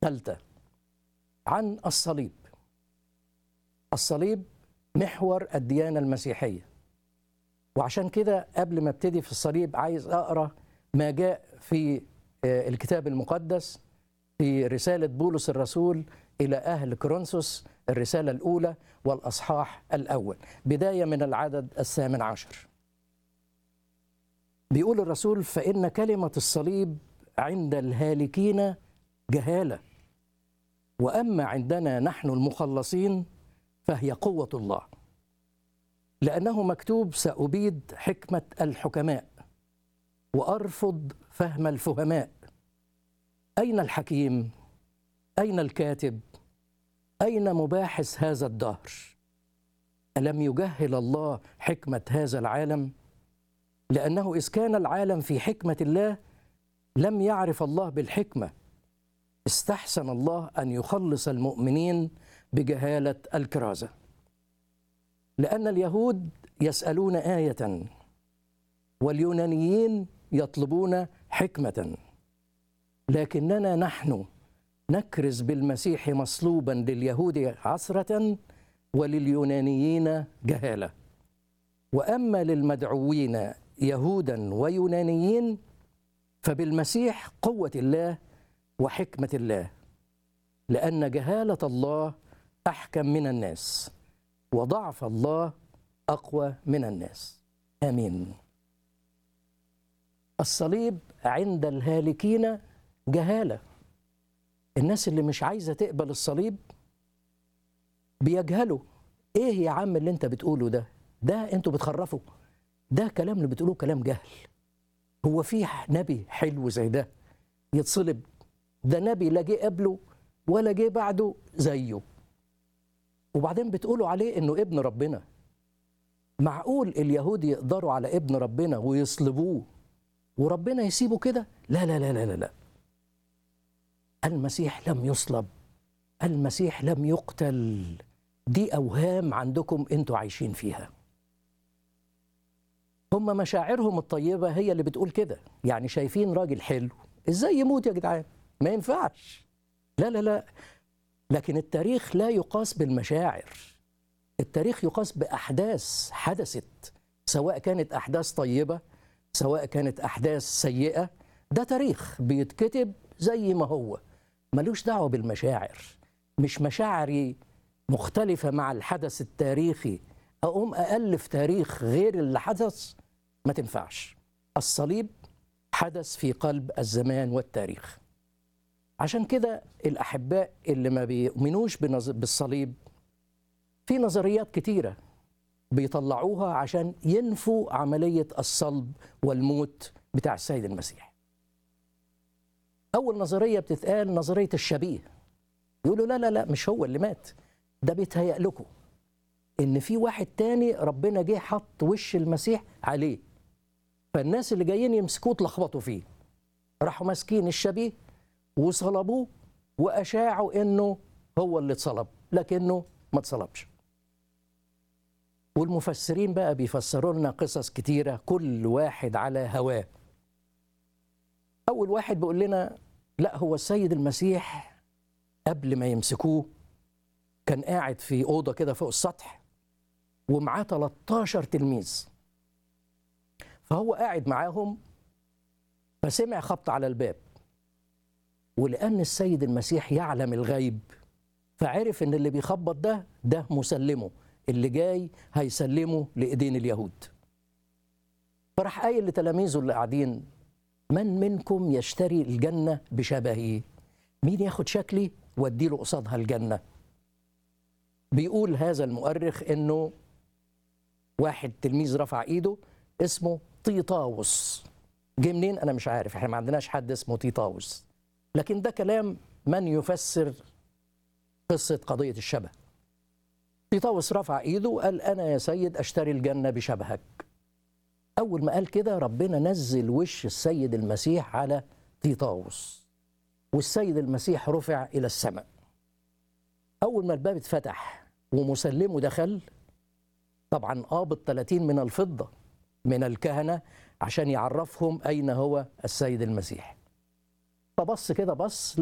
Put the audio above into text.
ثالثة عن الصليب الصليب محور الديانة المسيحية وعشان كده قبل ما ابتدي في الصليب عايز أقرأ ما جاء في آه، الكتاب المقدس في رسالة بولس الرسول إلى أهل كورنثوس الرسالة الأولى والأصحاح الأول بداية من العدد الثامن عشر بيقول الرسول فإن كلمة الصليب عند الهالكين جهالة وأما عندنا نحن المخلصين فهي قوة الله لأنه مكتوب سأبيد حكمة الحكماء وأرفض فهم الفهماء أين الحكيم؟ أين الكاتب؟ أين مباحث هذا الدهر؟ ألم يجهل الله حكمة هذا العالم؟ لأنه إذ كان العالم في حكمة الله لم يعرف الله بالحكمة استحسن الله أن يخلص المؤمنين بجهالة الكرازة لأن اليهود يسألون آية واليونانيين يطلبون حكمة لكننا نحن نكرز بالمسيح مصلوبا لليهود عثرة ولليونانيين جهالة وأما للمدعوين يهودا ويونانيين فبالمسيح قوة الله وحكمة الله لأن جهالة الله أحكم من الناس وضعف الله أقوى من الناس آمين الصليب عند الهالكين جهالة الناس اللي مش عايزة تقبل الصليب بيجهلوا ايه يا عم اللي انت بتقوله ده ده انتوا بتخرفوا ده كلام اللي بتقولوه كلام جهل هو في نبي حلو زي ده يتصلب ده نبي لا جه قبله ولا جه بعده زيه وبعدين بتقولوا عليه انه ابن ربنا معقول اليهود يقدروا على ابن ربنا ويصلبوه وربنا يسيبه كده لا لا لا لا لا, لا. المسيح لم يصلب المسيح لم يقتل دي اوهام عندكم انتوا عايشين فيها هم مشاعرهم الطيبه هي اللي بتقول كده يعني شايفين راجل حلو ازاي يموت يا جدعان ما ينفعش لا لا لا لكن التاريخ لا يقاس بالمشاعر التاريخ يقاس باحداث حدثت سواء كانت احداث طيبه سواء كانت احداث سيئه ده تاريخ بيتكتب زي ما هو ملوش دعوه بالمشاعر مش مشاعري مختلفه مع الحدث التاريخي اقوم الف تاريخ غير اللي حدث ما تنفعش الصليب حدث في قلب الزمان والتاريخ عشان كده الاحباء اللي ما بيؤمنوش بنظ- بالصليب في نظريات كتيره بيطلعوها عشان ينفوا عمليه الصلب والموت بتاع السيد المسيح اول نظريه بتتقال نظريه الشبيه يقولوا لا لا لا مش هو اللي مات ده بيتهيأ لكم ان في واحد تاني ربنا جه حط وش المسيح عليه فالناس اللي جايين يمسكوه اتلخبطوا فيه راحوا ماسكين الشبيه وصلبوه واشاعوا انه هو اللي اتصلب لكنه ما اتصلبش والمفسرين بقى بيفسروا لنا قصص كتيره كل واحد على هواه اول واحد بيقول لنا لا هو السيد المسيح قبل ما يمسكوه كان قاعد في اوضه كده فوق السطح ومعاه 13 تلميذ فهو قاعد معاهم فسمع خبط على الباب ولأن السيد المسيح يعلم الغيب فعرف ان اللي بيخبط ده ده مسلمه اللي جاي هيسلمه لإيدين اليهود فراح قايل لتلاميذه اللي قاعدين من منكم يشتري الجنة بشبهي مين ياخد شكلي واديله قصادها الجنة بيقول هذا المؤرخ انه واحد تلميذ رفع ايده اسمه طيطاوس جه منين انا مش عارف احنا ما عندناش حد اسمه طيطاوس لكن ده كلام من يفسر قصة قضية الشبه طيطاوس رفع ايده وقال انا يا سيد اشتري الجنة بشبهك اول ما قال كده ربنا نزل وش السيد المسيح على طيطاوس والسيد المسيح رفع الى السماء اول ما الباب اتفتح ومسلمه دخل طبعا قابض 30 من الفضة من الكهنة عشان يعرفهم أين هو السيد المسيح فبص كده بص